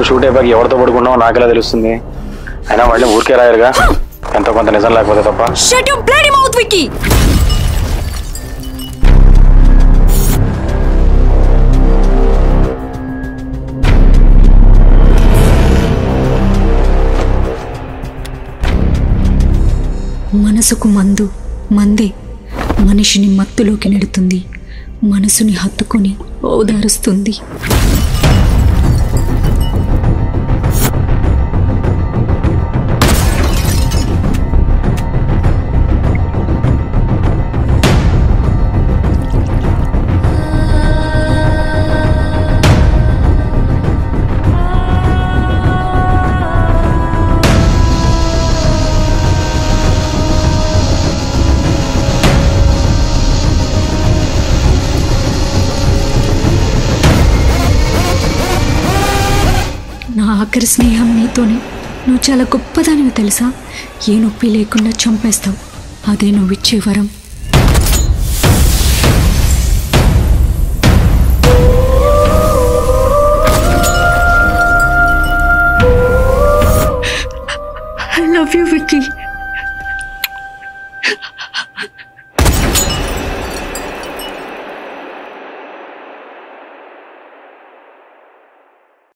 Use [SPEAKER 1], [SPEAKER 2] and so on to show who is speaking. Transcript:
[SPEAKER 1] shoot అయిపోయి ఎవరితో పడుకున్నావో నాకెలా తెలుస్తుంది అయినా మళ్ళీ ఊరికే రాయరుగా ఎంతో కొంత నిజం లేకపోతే తప్ప
[SPEAKER 2] shut your bloody mouth Vicky మనసుకు మందు మందే మనిషిని మత్తులోకి నెడుతుంది మనసుని హత్తుకొని ఓదారుస్తుంది నా ఆఖరి స్నేహం నీతోనే నువ్వు చాలా గొప్పదానివి తెలుసా ఏ నొప్పి లేకుండా చంపేస్తావు అదే నువ్వు ఇచ్చే వరం ఐ లవ్ యూ విక్కీ